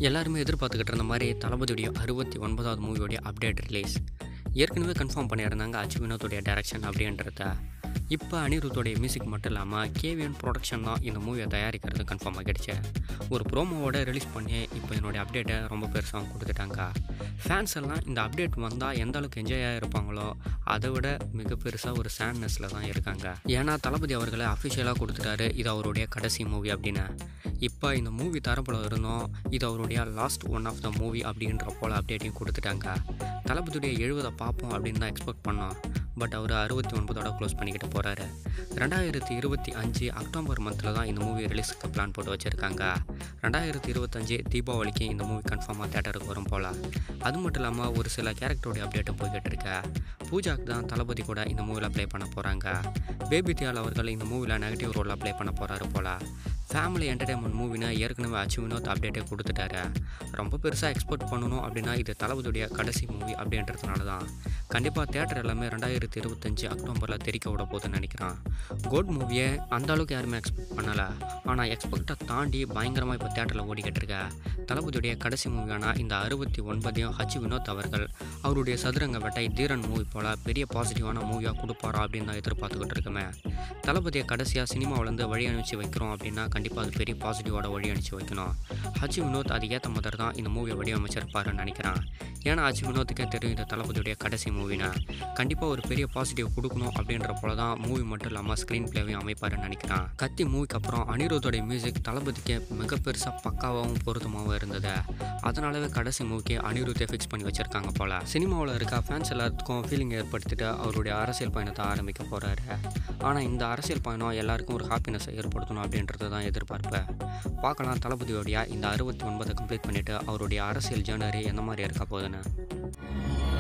எல்லாருமே எதிர்பார்த்துக்கிட்டு இருந்த மாதிரி தளபதியுடைய அறுபத்தி ஒன்பதாவது மூவியோடைய அப்டேட் ரிலீஸ் ஏற்கனவே கன்ஃபார்ம் பண்ணியிருந்தாங்க அச்சு வினோத்துடைய டைரக்ஷன் அப்படின்றத இப்போ அனிருத்தோடைய மியூசிக் மட்டும் இல்லாமல் கேவிஎன் ப்ரொடக்ஷன் தான் இந்த மூவியை தயாரிக்கிறது கன்ஃபார்ம் ஆகிடுச்சு ஒரு ப்ரோமோவோட ரிலீஸ் பண்ணி இப்போ என்னுடைய அப்டேட்டை ரொம்ப பெருசாக கொடுத்துட்டாங்க ஃபேன்ஸ் எல்லாம் இந்த அப்டேட் வந்தால் எந்த அளவுக்கு என்ஜாயாக இருப்பாங்களோ அதை விட மிக பெருசாக ஒரு சேட்னஸில் தான் இருக்காங்க ஏன்னா தளபதி அவர்களை அஃபிஷியலாக கொடுத்துட்டாரு இது அவருடைய கடைசி மூவி அப்படின்னு இப்போ இந்த மூவி தரப்புல இருந்தோம் இது அவருடைய last one of the movie அப்படின்ற போல் அப்டேட்டையும் கொடுத்துட்டாங்க தளபதியுடைய எழுபதை பார்ப்போம் அப்படின்னு தான் எக்ஸ்பெக்ட் பண்ணோம் பட் அவர் அறுபத்தி ஒன்பதோட க்ளோஸ் பண்ணிக்கிட்டு போகிறாரு ரெண்டாயிரத்தி இருபத்தி அஞ்சு அக்டோபர் மந்தில் தான் இந்த மூவி ரிலீஸுக்கு பிளான் போட்டு வச்சுருக்காங்க ரெண்டாயிரத்தி இருபத்தஞ்சு தீபாவளிக்கு இந்த மூவி கன்ஃபார்மாக தேட்டருக்கு வரும் போல் அது மட்டும் இல்லாமல் ஒரு சில கேரக்டருடைய அப்டேட்டும் போய்கிட்டு இருக்கு பூஜாக்கு தான் தளபதி கூட இந்த மூவியில் ப்ளே பண்ண போகிறாங்க பேபி தியால் அவர்கள் இந்த மூவியில் நெகட்டிவ் ரோலில் ப்ளே பண்ண போகிறாரு போல் ஃபேமிலி என்டர்டைன்மெண்ட் மூவினா ஏற்கனவே அச்சு வினோத் அப்டேட்டே கொடுத்துட்டாரு ரொம்ப பெருசாக எக்ஸ்பெக்ட் பண்ணணும் அப்படின்னா இது தளபதியுடைய கடைசி மூவி அப்படின்றதுனால தான் கண்டிப்பாக தேட்டர் எல்லாமே ரெண்டாயிரத்தி இருபத்தஞ்சு அக்டோபரில் தெரிக்க விட போகுதுன்னு நினைக்கிறான் கோட் மூவியை அந்த அளவுக்கு யாருமே எக்ஸ்பெக்ட் பண்ணலை ஆனால் எக்ஸ்பெக்டை தாண்டி பயங்கரமாக இப்போ தேட்டரில் ஓடிக்கிட்டு இருக்க தளபதியுடைய கடைசி மூவியான இந்த அறுபத்தி ஒன்பதையும் ஹச் வினோத் அவர்கள் அவருடைய சதுரங்க வேட்டை தீரன் மூவி போல் பெரிய பாசிட்டிவான மூவியாக கொடுப்பாரா அப்படின்னு தான் எதிர்பார்த்துக்கிட்டு இருக்கோமே தளபதியை கடைசியாக சினிமாவிலேருந்து வழி அனுப்பிச்சு வைக்கிறோம் அப்படின்னா கண்டிப்பாக அது பெரிய பாசிட்டிவோட வழி அனுப்பிச்சு வைக்கணும் ஹச் வினோத் அது ஏற்ற மாதிரி தான் இந்த மூவியை வடிவமைச்சிருப்பாருன்னு நினைக்கிறேன் ஏன்னா ஹச் வினோத்துக்கே தெரியும் இந்த தளபதியுடைய கடைசி மூவினா கண்டிப்பாக ஒரு பெரிய பாசிட்டிவ் கொடுக்கணும் அப்படின்ற போல தான் மூவி மட்டும் இல்லாமல் ஸ்க்ரீன் பிளேவையும் அமைப்பாருன்னு நினைக்கிறேன் கத்தி மூவிக்கு அப்புறம் அனிருத்தோடைய மியூசிக் தளபதிக்கு மிக பெருசாக பக்காவாகவும் பொருத்தமாகவும் இருந்தது அதனாலவே கடைசி மூவிக்கு அனிருத்தை ஃபிக்ஸ் பண்ணி வச்சுருக்காங்க போல் சினிமாவில் இருக்க ஃபேன்ஸ் எல்லாத்துக்கும் ஃபீலிங் ஏற்படுத்திட்டு அவருடைய அரசியல் பயணத்தை ஆரம்பிக்க போகிறாரு ஆனால் இந்த அரசியல் பயணம் எல்லாருக்கும் ஒரு ஹாப்பினஸை ஏற்படுத்தணும் அப்படின்றது தான் எதிர்பார்ப்பு பார்க்கலாம் தளபதியோடைய இந்த அறுபத்தி ஒன்பதை கம்ப்ளீட் பண்ணிவிட்டு அவருடைய அரசியல் ஜேர்னரி எந்த மாதிரி இருக்க போகுதுன்னு